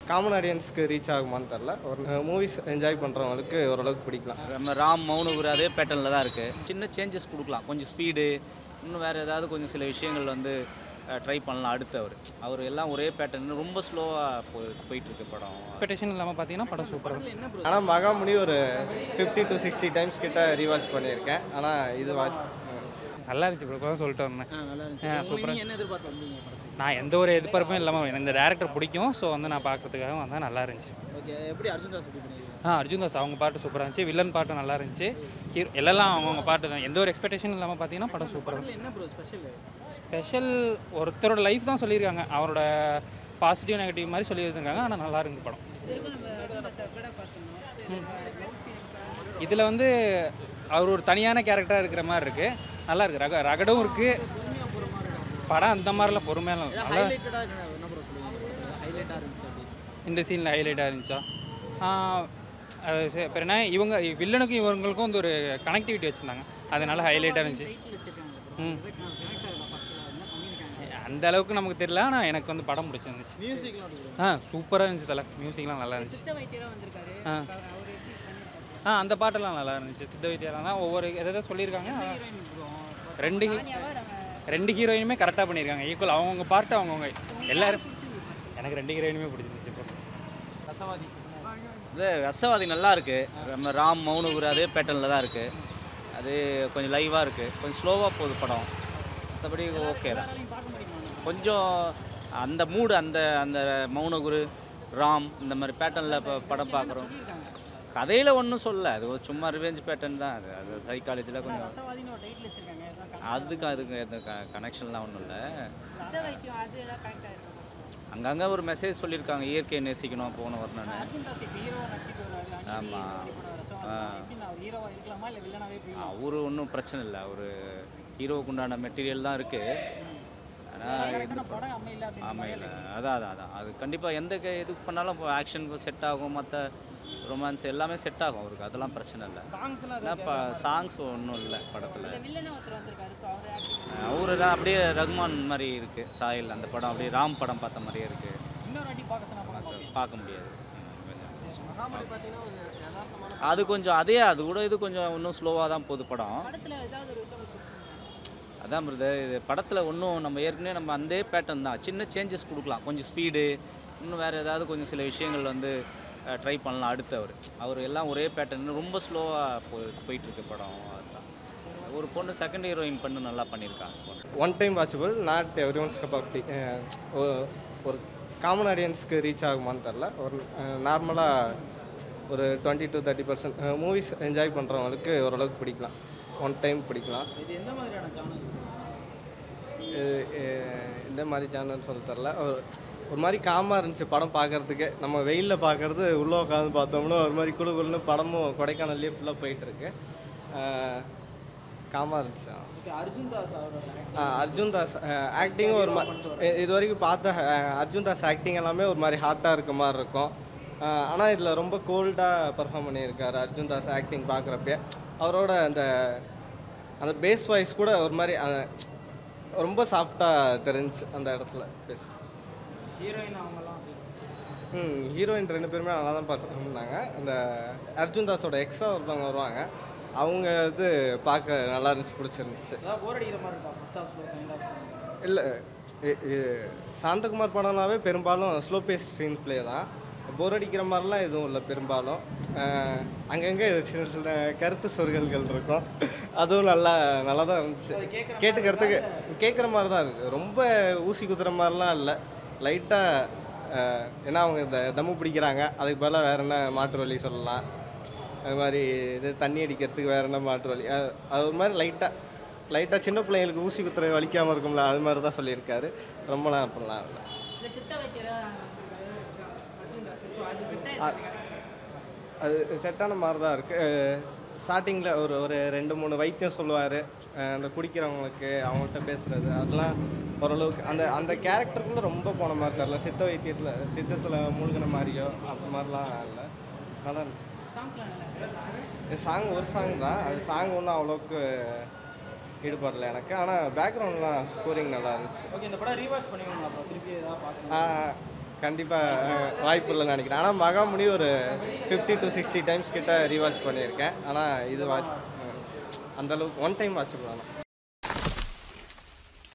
Common ஆடியன்ஸ்க்கு reach ஆகுமான்னு தெரில ஒரு மூவிஸ் என்ஜாய் பண்ணுறவங்களுக்கு ஓரளவுக்கு பிடிக்கலாம் நம்ம ராம் மௌனகுரு அதே பேட்டர்னில் தான் இருக்குது சின்ன சேஞ்சஸ் கொடுக்கலாம் கொஞ்சம் ஸ்பீடு இன்னும் வேறு ஏதாவது கொஞ்சம் சில விஷயங்கள் வந்து ட்ரை பண்ணலாம் அடுத்து அவர் அவர் எல்லாம் ஒரே பேட்டர்ன் ரொம்ப ஸ்லோவாக போய் போயிட்டுருக்கு படம் எக்ஸ்பெக்டேஷன் இல்லாமல் பார்த்தீங்கன்னா படம் சூப்பராக இருக்கும் ஆனால் மகாமுனி ஒரு ஃபிஃப்டி டு சிக்ஸ்டி டைம்ஸ் கிட்ட ரீவாச் பண்ணியிருக்கேன் ஆனால் இது வாட்ச் நல்லா இருந்துச்சு ப்ரோ தான் சொல்லிட்டு வந்தேன் நல்லா ஆ, சூப்பரா. இருந்துச்சு என்ன எதிர்பார்த்து வந்தீங்க படத்துக்கு நான் எந்த ஒரு எதிர்பார்ப்பும் இல்லாமல் எனக்கு இந்த டேரக்டர் பிடிக்கும் ஸோ வந்து நான் பார்க்கறதுக்காக வந்தேன் நல்லா இருந்துச்சு ஓகே எப்படி அர்ஜுன் தாஸ் எப்படி பண்ணிருக்கீங்க ஆ அர்ஜுன் தாஸ் அவங்க பாட்டு சூப்பராக இருந்துச்சு வில்லன் பாட்டும் நல்லா இருந்துச்சு ஹீரோ எல்லாம் அவங்கவுங்க பாட்டு தான் எந்த ஒரு எக்ஸ்பெக்டேஷன் இல்லாமல் பார்த்தீங்கன்னா படம் சூப்பராக படத்துல என்ன ப்ரோ ஸ்பெஷல் ஸ்பெஷல் ஒருத்தரோட லைஃப் தான் சொல்லியிருக்காங்க அவரோட பாசிட்டிவ் நெகட்டிவ் மாதிரி சொல்லியிருக்காங்க ஆனால் நல்லா இருந்து படம் இதில் வந்து அவர் ஒரு தனியான கேரக்டராக இருக்கிற மாதிரி இருக்குது நல்லா இருக்கு ரக ரகடும் இருக்குது படம் அந்த மாதிரிலாம் பொறுமையெல்லாம் இல்ல. நல்லா ஹைலைட்டடாக என்ன ப்ரோ சொல்லுவீங்க ஹைலைட்டாக இருந்துச்சு அப்படி இந்த சீனில் ஹைலைட்டாக இருந்துச்சா ஆ, அது சரி, அப்புறம் என்ன இவங்க வில்லனுக்கும் இவங்களுக்கும் வந்து ஒரு கனெக்டிவிட்டி வச்சுருந்தாங்க அதனால ஹைலைட்டாக இருந்துச்சு ம் அந்த அளவுக்கு நமக்கு தெரியல ஆனால் எனக்கு வந்து படம் பிடிச்சிருந்துச்சு மியூசிக்லாம் ஆ சூப்பராக இருந்துச்சு தலை மியூசிக்லாம் நல்லா இருந்துச்சு ஆ ஆ அந்த பாட்டெல்லாம் நல்லா இருந்துச்சு சித்த வைத்தியெல்லாம் ஒவ்வொரு எதாவது சொல்லியிருக்காங்க ரெண்டு ஹீ- ரெண்டு ஹீரோயினுமே கரெக்டாக பண்ணியிருக்காங்க ஈக்குவல் அவங்கவுங்க பாட்டு அவங்கவுங்க எல்லாரும் எனக்கு ரெண்டு ஹீரோயினுமே பிடிச்சிருந்துச்சு இப்போ ரசவாதி இது ரசவாதி நல்லா இருக்கு நம்ம ராம் மௌனகுரு அதே பேட்டர்னில் தான் இருக்குது அது கொஞ்சம் லைவாக இருக்குது கொஞ்சம் ஸ்லோவாக போகுது படம் மற்றபடி ஓகே தான் கொஞ்சம் அந்த மூடு அந்த அந்த மௌனகுரு ராம் இந்த மாதிரி பேட்டர்னில் இப்போ படம் பார்க்குறோம் கதையில் ஒன்றும் சொல்ல அது ஒரு சும்மா ரிவெஞ்ச் பேட்டர்ன் தான் அது அது சைக்காலஜியில் கொஞ்சம் ரசவாதின்னு ஒரு டைட்டில் வச்சிருக்காங்க அதுக்கு அதுக்கு எந்த கனெக்ஷன்லாம் ஒன்றும் இல்லை அங்கங்கே ஒரு மெசேஜ் சொல்லியிருக்காங்க இயற்கையை நேசிக்கணும் போன வரணும்னு அர்ஜுன் தாஸ் இப்போ ஹீரோவா நடிச்சிட்டு வராரு ஆமா. ரசவாதி ஆ. எப்படி அவர் ஹீரோவா இருக்கலாமா இல்லை வில்லனாவே போய் அவரு ஒன்றும் பிரச்சனை இல்லை அவர் ஹீரோவுக்கு உண்டான மெட்டீரியல் தான் இருக்குது ஆனால் கரெக்டான படம் அமையல அப்படின்னு அமையல அதான் அதான் அதான் அது கண்டிப்பாக எந்த க- இது பண்ணாலும் ஆக்ஷன் செட் ஆகும் மற்ற ரொமான்ஸ் எல்லாமே செட் ஆகும் அவருக்கு அதெல்லாம் பிரச்சனை இல்லை சாங்ஸ்லாம் ஆனால் இப்போ சாங்ஸ் ஒன்றும் இல்லை படத்தில் வில்லனா ஒருத்தர் வந்திருக்காரு ஸோ அவர் ஆக்டிங் அவரு தான் அப்படியே ரகுமான் மாதிரி இருக்குது சாயல் அந்த படம் அப்படியே ராம் படம் பார்த்த மாதிரியே இருக்குது இன்னொரு வாட்டி பார்க்க சொன்னா படம் பார்ப்பீங்க. பார்க்க முடியாது ம், கொஞ்சம் மகாபலி பார்த்தீங்கன்னா ஒரு யதார்த்தமான அது கொஞ்சம் அதே அது கூட இது கொஞ்சம் இன்னும் ஸ்லோவாக தான் போகுது படம் படத்தில் ஏதாவது ஒரு விஷயம் உங்களுக்கு பிடிச்சிருந்தா? அதான் பிரதர் இது படத்தில் ஒன்றும் நம்ம ஏற்கனவே நம்ம அந்த பேட்டர்ன் தான் சின்ன சேஞ்சஸ் கொடுக்கலாம் கொஞ்சம் ஸ்பீடு இன்னும் வேறு ஏதாவது கொஞ்சம் சில விஷயங்கள் வந்து ட்ரை பண்ணலாம் அடுத்து அவர் அவர் எல்லாம் ஒரே பேட்டர்ன் ரொம்ப ஸ்லோவாக போய் போயிட்டுருக்கு படம் அதுதான் ஒரு பொண்ணு செகண்ட் ஹீரோயின் பண்ணு நல்லா பண்ணியிருக்காங்க one time watchable not every one's cup of tea ஒரு காமன் ஆடியன்ஸ்க்கு ரீச் ஆகுமான்னு தெரில ஒரு நார்மலாக ஒரு twenty to thirty percent movies enjoy பண்ணுறவங்களுக்கு ஓரளவுக்கு பிடிக்கலாம் ஒன் டைம் பிடிக்கலாம் இது எந்த மாதிரியான சேனல் இது, அஹ், இந்த மாதிரி சேனல் சொல்ல தெரில ஒரு ஒரு மாதிரி காமாக இருந்துச்சு படம் பார்க்குறதுக்கு நம்ம வெயிலில் பார்க்குறது உள்ளே உட்காந்து பார்த்தோம்னா ஒரு மாதிரி குளு குளுன்னு படமும் கொடைக்கானல்லே ஃபுல்லாக போயிட்டுருக்கு காமாக இருந்துச்சு ஓகே அர்ஜுன் தாஸ் அவரோட ஆ, அர்ஜுன் தாஸ் ஆக்டிங்கும் ஒரு மா இ- இது வரைக்கும் பார்த்த அஹ், அர்ஜுன் தாஸ் ஆக்டிங் எல்லாமே ஒரு மாதிரி ஹார்ட்டாக இருக்க மாதிரி இருக்கும் ஆனால் இதில் ரொம்ப கோல்டாக பர்ஃபார்ம் பண்ணியிருக்காரு அர்ஜுன் தாஸ் ஆக்டிங் பார்க்குறப்பே அவரோட அந்த அந்த பேஸ் வாய்ஸ் கூட ஒரு மாதிரி அஹ், ரொம்ப சாஃப்டாக தெரிஞ்சுச்சு அந்த இடத்துல பேஸ் ஹீரோயின் அவங்கலாம் ம் ஹீரோயின் ரெண்டு பேருமே நல்லா தான் பர்ஃபார்ம் பண்ணாங்க அந்த அர்ஜுன் தாஸோட எக்ஸா ஒருத்தவங்க வருவாங்க அவங்க இது பார்க்க நல்லா இருந்துச்சு பிடிச்சிருந்துச்சு ஏதாவது போர் அடிக்கிற மாதிரி இருக்கா first half slow second half இல்லை சாந்தகுமார் படம்னாவே பெரும்பாலும் ஸ்லோ பேஸ் சீன் ப்ளே தான் போர் அடிக்கிற மாதிரிலாம் எதுவும் இல்லை பெரும்பாலும் அஹ், அங்கங்கே சின்ன சின்ன கருத்து சொற்கள்கள் இருக்கும் அதுவும் நல்லா நல்லா தான் இருந்துச்சு கேட்டுக்கிறதுக்கு கேட்குற மாதிரி தான் இருக்குது ரொம்ப ஊசி குத்துற மாதிரிலாம் இல்லை லைட்டாக ஏன்னா அவங்க இந்த தம்மு பிடிக்கிறாங்க அதுக்கு பதிலாக வேறு என்ன மாற்று வழி சொல்லலாம் அது மாதிரி இது தண்ணி அடிக்கிறதுக்கு வேறு என்ன மாற்று வழி அது அது ஒரு மாதிரி லைட்டாக லைட்டாக சின்ன பிள்ளைங்களுக்கு ஊசி குத்துற வலிக்காமல் இருக்கும்ல அது மாதிரி தான் சொல்லியிருக்காரு ரொம்ப நேரம் பண்ணலாம் இல்லை இல்லை சித்த வைத்தியரா அர்ஜுன் தாஸ் ஸோ அது சித்த அது செட்டான மாதிரி தான் இருக்குது ஸ்டார்டிங்கில் ஒரு ஒரு ரெண்டு மூணு வைத்தியம் சொல்லுவார் அந்த குடிக்கிறவங்களுக்கு அவங்கள்ட்ட பேசுகிறது அதெல்லாம் ஓரளவுக்கு அந்த அந்த கேரக்டருக்குள்ளே ரொம்ப போன மாதிரி தெரில சித்த வைத்தியத்தில் சித்தத்தில் மூழ்கின மாதிரியோ அந்த மாதிரிலாம் இல்லை நல்லா இருந்துச்சு சாங்ஸ்லாம் நல்லா சாங் ஒரு சாங் தான் அது சாங் ஒன்றும் அவ்வளோக்கு ஈடுபடல எனக்கு ஆனால் பேக்ரவுண்ட்லாம் ஸ்கோரிங் நல்லா இருந்துச்சு ஓகே இந்த படம் ரீவாட்ச் பண்ணுவீங்களா அப்புறம் திருப்பி ஏதாவது பார்க்கணும் ஆஹ் கண்டிப்பாக வாய்ப்பு இல்லைன்னு நினைக்கிறேன் ஆனால் மகாமுனி ஒரு ஃபிஃப்டி டு சிக்ஸ்டி டைம்ஸ் கிட்ட ரீவாச் பண்ணியிருக்கேன் ஆனால் இது வாட்ச் அந்தளவுக்கு ஒன் டைம் வாட்ச் பண்ணலாம்